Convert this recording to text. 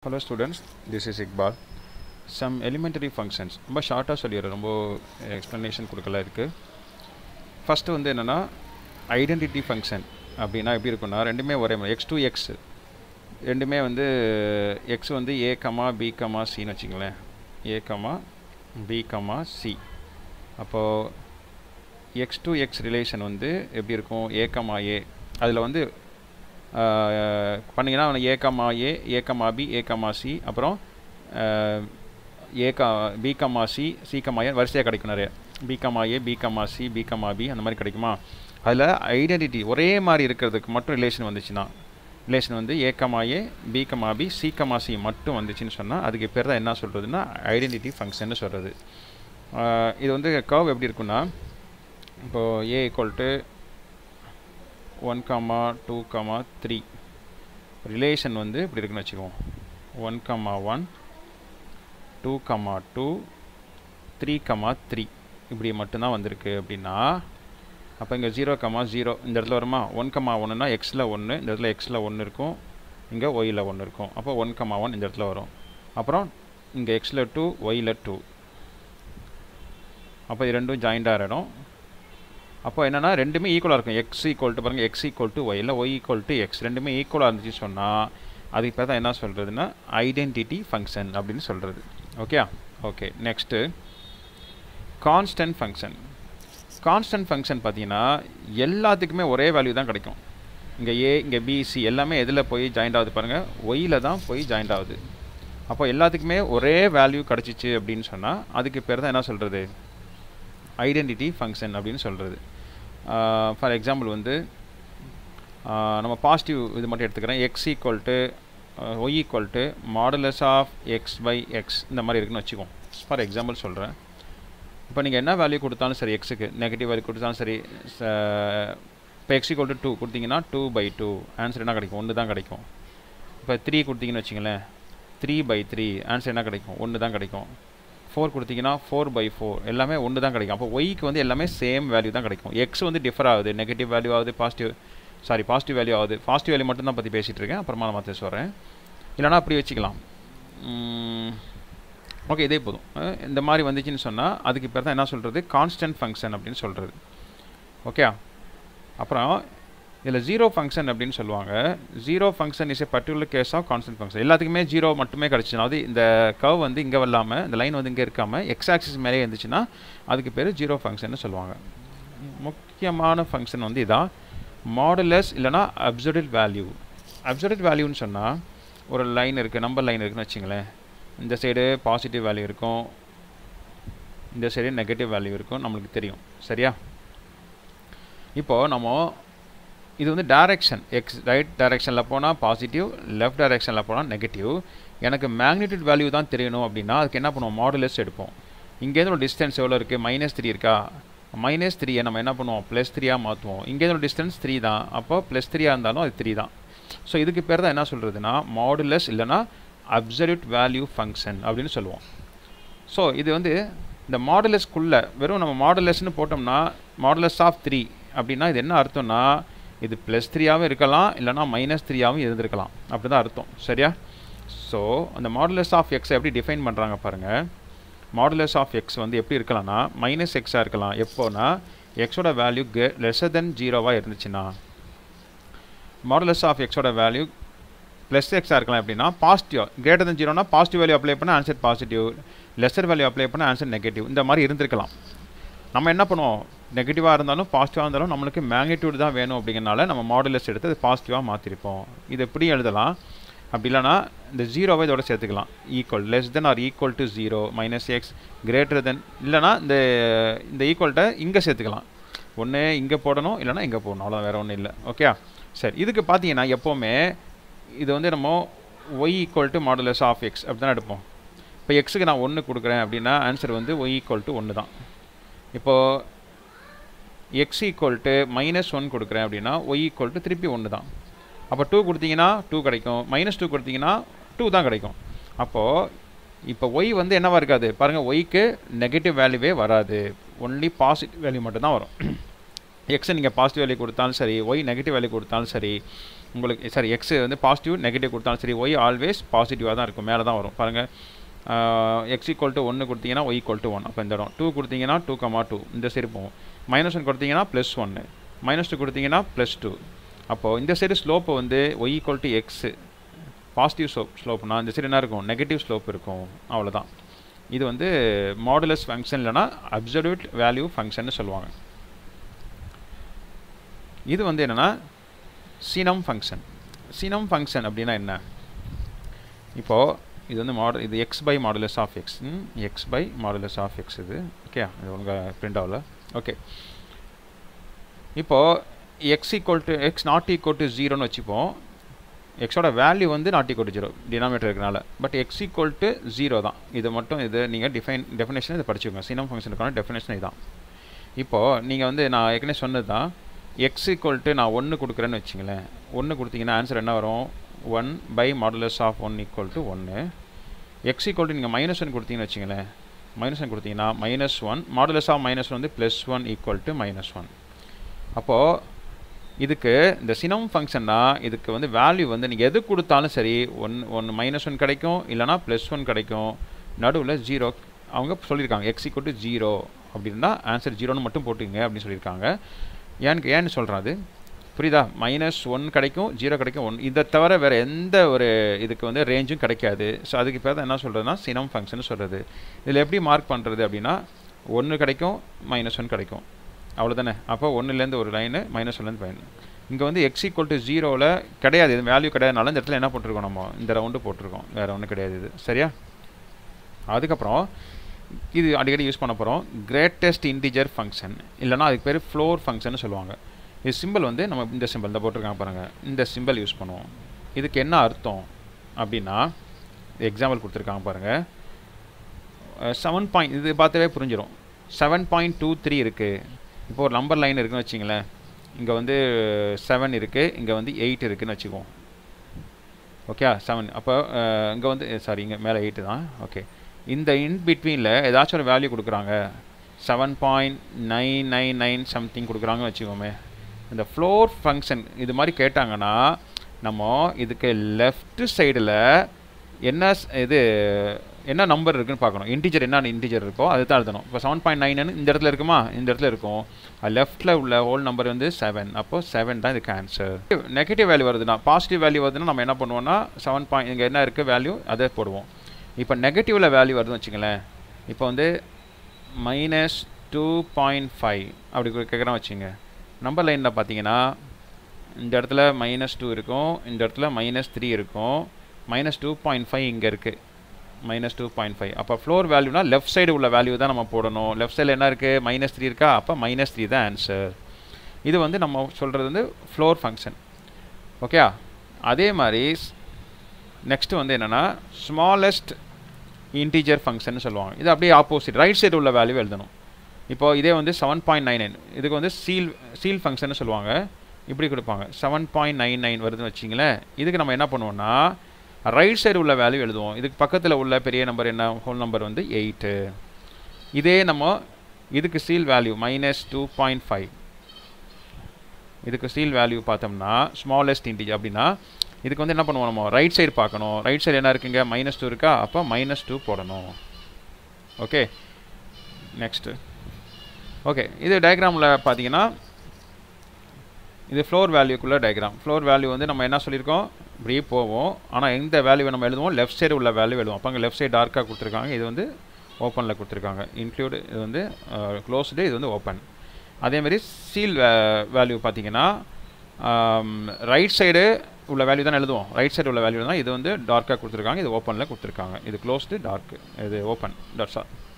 Hello students, this is Iqbal. Some elementary functions ரொம்ப ஷார்ட்டாக சொல்லிடுறேன் ரொம்ப எக்ஸ்ப்ளனேஷன் கொடுக்கல இருக்குது ஃபஸ்ட்டு வந்து என்னென்னா ஐடென்டிட்டி ஃபங்க்ஷன் அப்படின்னா எப்படி இருக்குன்னா ரெண்டுமே ஒரே மாதிரி எக்ஸ் டூ எக்ஸ் ரெண்டுமே வந்து எக்ஸ் வந்து ஏ கமா பி கமா சின்னு வச்சுங்களேன் A comma B comma C அப்போது எக்ஸ் டு எக்ஸ் ரிலேஷன் வந்து எப்படி இருக்கும் ஏ கமா ஏ அதில் வந்து பண்ணிங்கன்னா A comma A A comma B A comma C அப்புறம் A comma B comma C C comma A வரிசையாக கிடைக்கும் நிறைய B comma A B comma C B comma B அந்த மாதிரி கிடைக்குமா அதில் ஐடென்டிட்டி ஒரே மாதிரி இருக்கிறதுக்கு மட்டும் ரிலேஷன் வந்துச்சுன்னா ரிலேஷன் வந்து A comma A B comma B C comma C மட்டும் வந்துச்சுன்னு சொன்னால் அதுக்கு பேர் தான் என்ன சொல்கிறதுனா ஐடென்டிட்டி ஃபங்க்ஷன்னு சொல்கிறது இது வந்து கர்வ் எப்படி இருக்குன்னா இப்போது A equal to one comma two comma three relation வந்து இப்படி இருக்குன்னு வச்சுக்குவோம் one comma one two comma two three comma three இப்படி மட்டும்தான் வந்திருக்கு அப்படின்னா அப்போ இங்கே ஜீரோ கமா ஜீரோ இந்த இடத்துல வருமா ஒன் கமா ஒன்றுனா எக்ஸில் ஒன்று இந்த இடத்துல எக்ஸில் ஒன்று இருக்கும் இங்கே ஒயில் ஒன்று இருக்கும் அப்போ ஒன் கமா ஒன் இந்த இடத்துல வரும் அப்புறம் இங்கே எக்ஸில் டூ ஒயில் டூ அப்போ இது ரெண்டும் ஜாயிண்டாக இடம் அப்போ என்னென்னா ரெண்டுமே ஈக்குவலாக இருக்கும் எக்ஸ் ஈக்குவல் டு பாருங்கள் எக்ஸ் ஈக்குவல் டு ஒய் இல்லை ஒய் ஈக்குவல் டு எக்ஸ் ரெண்டுமே ஈக்குவலாக இருந்துச்சு சொன்னால் அதுக்கு பேர் தான் என்ன சொல்கிறதுனா ஐடென்டிட்டி ஃபங்க்ஷன் அப்படின்னு சொல்கிறது okay okay next constant function constant function பார்த்தீங்கன்னா எல்லாத்துக்குமே ஒரே வேல்யூ தான் கிடைக்கும் இங்கே ஏ இங்கே பிசி எல்லாமே எதில் போய் ஜாயிண்ட் ஆகுது பாருங்கள் ஒயில் தான் போய் ஜாயிண்ட் ஆகுது அப்போ எல்லாத்துக்குமே ஒரே வேல்யூ கிடச்சிச்சு அப்படின்னு சொன்னால் அதுக்கு பேர் தான் என்ன சொல்கிறது ஐடென்டிட்டி ஃபங்க்ஷன் அப்படின்னு சொல்கிறது ஃபார் எக்ஸாம்பிள் வந்து நம்ம பாசிட்டிவ் இது மட்டும் எடுத்துக்கிறேன் X equal to Y equal to modulus of X by X இந்த மாதிரி இருக்குன்னு வச்சுக்கோம் ஃபார் எக்ஸாம்பிள் சொல்கிறேன் இப்போ நீங்கள் என்ன வேல்யூ கொடுத்தாலும் சரி எக்ஸுக்கு நெகட்டிவ் வேல்யூ கொடுத்தாலும் சரி இப்போ எக்ஸ் ஈக்குவல் டு டூ கொடுத்தீங்கன்னா டூ பை டூ ஆன்சர் என்ன கிடைக்கும் ஒன்று தான் கிடைக்கும் இப்போ த்ரீ கொடுத்தீங்கன்னு வச்சிங்களேன் த்ரீ பை த்ரீ ஆன்சர் என்ன கிடைக்கும் ஒன்று தான் கிடைக்கும் ஃபோர் கொடுத்தீங்கன்னா ஃபோர் பை ஃபோர் எல்லாமே ஒன்று தான் கிடைக்கும் அப்போ ஒய்க்கு வந்து எல்லாமே சேம் வேல்யூ தான் கிடைக்கும் எக்ஸ் வந்து டிஃபர் ஆகுது நெகட்டிவ் வேல்யூ ஆகுது பாசிட்டிவ் சாரி பாசிட்டிவ் வேல்யூ ஆகுது பாசிட்டிவ் வேல்யூ மட்டும் தான் பற்றி பேசிகிட்டு இருக்கேன் அப்புறமா நான் மாற்ற சொல்கிறேன் இல்லைனா அப்படி வச்சுக்கலாம் ஓகே இதே போதும் இந்த மாதிரி வந்துச்சுன்னு சொன்னால் அதுக்கு பேர் தான் என்ன சொல்கிறது கான்ஸ்டன்ட் ஃபங்க்ஷன் அப்படின்னு சொல்கிறது ஓகே அப்புறம் இதில் ஜீரோ ஃபங்க்ஷன் அப்படின்னு சொல்லுவாங்க zero function is a particular case of constant function எல்லாத்துக்குமே ஜீரோ மட்டுமே கிடச்சினா அது இந்த கவ் வந்து இங்கே வரலாமல் இந்த லைன் வந்து இங்கே இருக்காமல் எக்ஸ் ஆக்சிஸ் மேலே இருந்துச்சுன்னா அதுக்கு பேர் ஜீரோ ஃபங்க்ஷன் சொல்லுவாங்க முக்கியமான ஃபங்க்ஷன் வந்து இதான் மாடுலஸ் இல்லைனா அப்சர்டட் வேல்யூ அப்சர்டட் வேல்யூன்னு சொன்னால் ஒரு லைன் இருக்குது நம்பர் லைன் இருக்குன்னு வச்சுங்களேன் இந்த சைடு பாசிட்டிவ் வேல்யூ இருக்கும் இந்த சைடு நெகட்டிவ் வேல்யூ இருக்கும் நம்மளுக்கு தெரியும் சரியா இப்போது நம்ம இது வந்து டைரெக்ஷன் எக்ஸ் ரைட் டைரெக்ஷனில் போனால் பாசிட்டிவ் லெஃப்ட் டைரெக்ஷனில் போனால் நெகட்டிவ் எனக்கு மேக்னிடியூட் வேல்யூ தான் தெரியணும் அப்படின்னா அதுக்கு என்ன பண்ணுவோம் மாடுலஸ் எடுப்போம் இங்கேருந்து ஒரு டிஸ்டன்ஸ் எவ்வளோ இருக்குது மைனஸ் த்ரீ இருக்கா மைனஸ் த்ரீயை நம்ம என்ன பண்ணுவோம் ப்ளஸ் த்ரீயாக மாற்றுவோம் இங்கேருந்து ஒரு டிஸ்டன்ஸ் த்ரீ தான் அப்போ ப்ளஸ் த்ரீயாக இருந்தாலும் அது த்ரீ தான் ஸோ இதுக்கு பேர் தான் என்ன சொல்கிறதுனா மாடுலஸ் இல்லைனா அப்சல்யூட் வேல்யூ ஃபங்க்ஷன் அப்படின்னு சொல்லுவோம் ஸோ இது வந்து இந்த மாடுலஸ்க்குள்ளே வெறும் நம்ம மாடுலஸ்னு போட்டோம்னா மாடுலஸ் ஆஃப் த்ரீ அப்படின்னா இது என்ன அர்த்தம்னா இது ப்ளஸ் த்ரீயாகவும் இருக்கலாம் இல்லைனா மைனஸ் த்ரீயாகவும் இருந்திருக்கலாம் அப்படி தான் அர்த்தம் சரியா ஸோ அந்த மாடுலஸ் ஆஃப் எக்ஸை எப்படி டிஃபைன் பண்ணுறாங்க பாருங்கள் மாடுலஸ் ஆஃப் எக்ஸ் வந்து எப்படி இருக்கலாம்னா மைனஸ் எக்ஸாக இருக்கலாம் எப்போனா எக்ஸோட வேல்யூ கே லெஸ்ஸர் தென் ஜீரோவாக இருந்துச்சுன்னா மாடுலஸ் ஆஃப் எக்ஸோட வேல்யூ ப்ளஸ் எக்ஸாக இருக்கலாம் எப்படின்னா பாசிட்டிவ் கிரேட்டர் தென் ஜீரோனா பாசிட்டிவ் வேல்யூ அப்ளை பண்ணால் answer positive lesser value apply பண்ணால் ஆன்சர் நெகட்டிவ் இந்த மாதிரி இருந்திருக்கலாம் நம்ம என்ன பண்ணுவோம் நெகட்டிவாக இருந்தாலும் பாசிட்டிவாக இருந்தாலும் நம்மளுக்கு மேக்னிடியூட் தான் வேணும் அப்படிங்கிறனால நம்ம மாடுலஸ் எடுத்து அது பாசிட்டிவாக மாற்றிருப்போம் இது எப்படி எழுதலாம் அப்படி இல்லைனா இந்த ஜீரோவை இதோட சேர்த்துக்கலாம் equal less than or equal to zero minus X greater than இல்லைனா இந்த இந்த ஈக்குவல்கிட்ட இங்கே சேர்த்துக்கலாம் ஒன்று இங்கே போடணும் இல்லைனா இங்கே போடணும் அவ்வளோ வேறு ஒன்றும் இல்லை ஓகே சரி இதுக்கு பார்த்தீங்கன்னா எப்போவுமே இது வந்து நம்ம Y equal to modulus of X அப்படி தான் எடுப்போம் இப்போ எக்ஸுக்கு நான் ஒன்று கொடுக்குறேன் அப்படின்னா ஆன்சர் வந்து ஒய் ஈக்குவல் டு ஒன்று தான் இப்போது X equal to minus one கொடுக்குறேன் அப்படின்னா ஒய் ஈக்குவல் டு திருப்பி ஒன்று தான் அப்போ டூ கொடுத்தீங்கன்னா டூ கிடைக்கும் மைனஸ் டூ கொடுத்தீங்கன்னா டூ தான் கிடைக்கும் அப்போது இப்போ ஒய் வந்து என்னவாக இருக்காது பாருங்கள் ஒய்க்கு நெகட்டிவ் வேல்யூவே வராது ஒன்லி பாசிட்டிவ் வேல்யூ மட்டும்தான் வரும் எக்ஸை நீங்கள் பாசிட்டிவ் வேல்யூ கொடுத்தாலும் சரி ஒய் நெகட்டிவ் வேல்யூ கொடுத்தாலும் சரி உங்களுக்கு சாரி எக்ஸ் வந்து பாசிட்டிவ் நெகட்டிவ் கொடுத்தாலும் சரி ஒய் ஆல்வேஸ் பாசிட்டிவாக தான் இருக்கும் மேலே தான் வரும் பாருங்கள் எக்ஸ் ஈக்குவல் டு ஒன்று கொடுத்தீங்கன்னா ஒய் ஈக்குவல் டு ஒன் அப்போ இந்த இடம் டூ கொடுத்தீங்கன்னா டூ கமா டூ இந்த சைடு போகும் மைனஸ் ஒன் கொடுத்தீங்கன்னா ப்ளஸ் ஒன்று மைனஸ் டூ கொடுத்தீங்கன்னா ப்ளஸ் டூ அப்போது இந்த சைடு ஸ்லோப்பு வந்து Y equal to X positive slope ஸ்லோப்னா இந்த சைடு என்ன இருக்கும் நெகட்டிவ் ஸ்லோப் இருக்கும் அவ்வளோதான் இது வந்து மாடுலஸ் ஃபங்க்ஷன் இல்லைனா அப்சல்யூட் வேல்யூ ஃபங்க்ஷன் சொல்லுவாங்க இது வந்து என்னென்னா சினம் ஃபங்க்ஷன் சினம் ஃபங்க்ஷன் அப்படின்னா என்ன இப்போது இது வந்து மாடல் இது X by modulus of X X by modulus of X இது ஓகே இது உங்கள் பிரிண்ட் ஆகல ஓகே இப்போது X equal to X not equal to ஜீரோன்னு வச்சுப்போம் எக்ஸோட வேல்யூ வந்து not equal to zero denominator இருக்கனால but X equal to zero தான் இது மட்டும் இது நீங்கள் டிஃபைன் டெஃபினேஷன் இதை படிச்சுக்கோங்க சினம் ஃபங்க்ஷனுக்கான டெஃபினேஷன் இதுதான் இப்போது நீங்கள் வந்து நான் ஏற்கனவே சொன்னது தான் எக்ஸ் ஈக்குவல் டு நான் ஒன்று கொடுக்குறேன்னு வச்சுங்களேன் ஒன்று கொடுத்தீங்கன்னா ஆன்சர் என்ன வரும் one by modulus of one equal to ஒன்று எக்ஸ் ஈக்குவல் டு நீங்கள் மைனஸ் ஒன் கொடுத்தீங்கன்னு வச்சுங்களேன் மைனஸ் ஒன் கொடுத்தீங்கன்னா minus one modulus of minus one வந்து plus one equal to minus one அப்போது இதுக்கு இந்த சினம் ஃபங்க்ஷன்னா இதுக்கு வந்து வேல்யூ வந்து நீங்கள் எது கொடுத்தாலும் சரி ஒன் ஒன் மைனஸ் ஒன் கிடைக்கும் இல்லைனா ப்ளஸ் ஒன் கிடைக்கும் நடுவில் ஜீரோ அவங்க சொல்லியிருக்காங்க எக்ஸ் ஈக்குவல் டு ஜீரோ அப்படின்னா ஆன்சர் ஜீரோன்னு மட்டும் போட்டுங்க அப்படின்னு சொல்லியிருக்காங்க ஏன்னு ஏன்னு சொல்கிறாது புரியுதா மைனஸ் ஒன் கிடைக்கும் ஜீரோ கிடைக்கும் ஒன் இதை தவிர வேறு எந்த ஒரு இதுக்கு வந்து ரேஞ்சும் கிடைக்காது ஸோ அதுக்கு பேர் தான் என்ன சொல்கிறதுனா சினம் ஃபங்க்ஷன் சொல்கிறது இதில் எப்படி மார்க் பண்ணுறது அப்படின்னா ஒன்று கிடைக்கும் மைனஸ் ஒன் கிடைக்கும் அவ்வளோதானே அப்போ ஒன்றுலேருந்து ஒரு லைனு மைனஸ் ஒன்லேருந்து பயன் இங்கே வந்து எக்ஸ் ஈக்குவல் டு ஜீரோவில் கிடையாது இது வேல்யூ கிடையாதுனால இந்த இடத்துல என்ன போட்டிருக்கோம் நம்ம இந்த ரவுண்டு போட்டிருக்கோம் வேறு ஒன்றும் கிடையாது இது சரியா அதுக்கப்புறம் இது அடிக்கடி யூஸ் பண்ண போகிறோம் கிரேட்டஸ்ட் இன்டிஜர் ஃபங்க்ஷன் இல்லைனா அதுக்கு பேர் ஃப்ளோர் ஃபங்க்ஷன் சொல்லுவாங்க இது சிம்பிள் வந்து நம்ம இந்த சிம்பிள் தான் போட்டிருக்காங்க பாருங்கள் இந்த சிம்பிள் யூஸ் பண்ணுவோம் இதுக்கு என்ன அர்த்தம் அப்படின்னா எக்ஸாம்பிள் கொடுத்துருக்காங்க பாருங்கள் செவன் பாயிண்ட் இது பார்த்தாவே புரிஞ்சிடும் செவன் பாயிண்ட் டூ த்ரீ இருக்குது இப்போ ஒரு நம்பர் லைன் இருக்குன்னு வச்சிங்களேன் இங்கே வந்து செவன் இருக்குது இங்கே வந்து எயிட் இருக்குதுன்னு வச்சுக்குவோம் ஓகே செவன் அப்போ இங்கே வந்து சாரி இங்கே மேலே எயிட்டு தான் ஓகே இந்த இன் பிட்வீனில் ஏதாச்சும் ஒரு வேல்யூ கொடுக்குறாங்க seven point nine nine nine something கொடுக்குறாங்கன்னு வச்சுக்கோமே இந்த ஃப்ளோர் ஃபங்க்ஷன் இது மாதிரி கேட்டாங்கன்னா நம்ம இதுக்கு லெஃப்ட் சைடில் என்ன இது என்ன நம்பர் இருக்குன்னு பார்க்கணும் இன்டிஜர் என்ன இன்டிஜர் இருக்கோ அது தான் எழுதணும் இப்போ செவன் பாயிண்ட் நைன் இந்த இடத்துல இருக்குமா இந்த இடத்துல இருக்கும் லெஃப்ட்டில் உள்ள ஹோல் நம்பர் வந்து செவன் அப்போ செவன் தான் இதுக்கு ஆன்சர் நெகட்டிவ் வேல்யூ வருதுன்னா பாசிட்டிவ் வேல்யூ வருதுன்னா நம்ம என்ன பண்ணுவோம்னா செவன் பாயிண்ட் இங்கே என்ன இருக்குது வேல்யூ அதை போடுவோம் இப்போ நெகட்டிவில் வேல்யூ வருதுன்னு வச்சுங்களேன் இப்போ வந்து மைனஸ் டூ பாயிண்ட் ஃபைவ் அப்படி கேட்குறோம் வச்சுங்க நம்பர் லைனில் பார்த்தீங்கன்னா இந்த இடத்துல மைனஸ் டூ இருக்கும் இந்த இடத்துல மைனஸ் த்ரீ இருக்கும் மைனஸ் டூ பாயிண்ட் ஃபைவ் இங்கே இருக்குது மைனஸ் டூ பாயிண்ட் ஃபைவ் அப்போ ஃப்ளோர் வேல்யூனா லெஃப்ட் சைடு உள்ள வேல்யூ தான் நம்ம போடணும் லெஃப்ட் சைடில் என்ன இருக்குது மைனஸ் த்ரீ இருக்கா அப்போ மைனஸ் த்ரீ தான் ஆன்சர் இது வந்து நம்ம சொல்கிறது வந்து ஃப்ளோர் ஃபங்க்ஷன் ஓகே அதே மாதிரி நெக்ஸ்ட்டு வந்து என்னென்னா ஸ்மாலஸ்ட் இன்டீஜர் ஃபங்க்ஷன் சொல்லுவாங்க இது அப்படியே ஆப்போசிட் ரைட் சைடு உள்ள வேல்யூ எழுதணும் இப்போது இதே வந்து செவன் பாயிண்ட் நைன் நைன் இதுக்கு வந்து சீல் சீல் ஃபங்க்ஷன் சொல்லுவாங்க இப்படி கொடுப்பாங்க செவன் பாயிண்ட் நைன் நைன் வருதுன்னு வச்சிங்களேன் இதுக்கு நம்ம என்ன பண்ணுவோம்னா ரைட் சைடு உள்ள வேல்யூ எழுதுவோம் இதுக்கு பக்கத்தில் உள்ள பெரிய நம்பர் என்ன ஹோல் நம்பர் வந்து எயிட்டு இதே நம்ம இதுக்கு ceil value minus two point five இதுக்கு சீல் வேல்யூ பார்த்தோம்னா ஸ்மாலஸ்ட் இன்டிஜ் அப்படின்னா இதுக்கு வந்து என்ன பண்ணுவோம் நம்ம ரைட் சைடு பார்க்கணும் ரைட் சைடு என்ன இருக்குங்க மைனஸ் டூ இருக்கா அப்போ மைனஸ் டூ போடணும் ஓகே நெக்ஸ்ட்டு ஓகே இது டயக்ராமில் பார்த்தீங்கன்னா இது ஃப்ளோர் வேல்யூக்குள்ளே டயக்ராம் ஃப்ளோர் வேல்யூ வந்து நம்ம என்ன சொல்லியிருக்கோம் இப்படியே போவோம் ஆனால் எந்த வேல்யூ நம்ம எழுதுவோம் லெஃப்ட் சைடு உள்ள வேல்யூ எழுதுவோம் அப்போ அங்கே லெஃப்ட் சைடு டார்க்காக கொடுத்துருக்காங்க இது வந்து ஓப்பனில் கொடுத்துருக்காங்க இன்க்ளூடு இது வந்து க்ளோஸ்டு இது வந்து ஓப்பன் அதேமாதிரி சீல் வேல்யூ பார்த்தீங்கன்னா ரைட் சைடு உள்ள வேல்யூ தான் எழுதுவோம் ரைட் சைடு உள்ள வேல்யூ தான் இது வந்து டார்க்காக கொடுத்துருக்காங்க இது ஓப்பனில் கொடுத்துருக்காங்க இது க்ளோஸ்டு டார்க் இது ஓப்பன் டாட்ஸா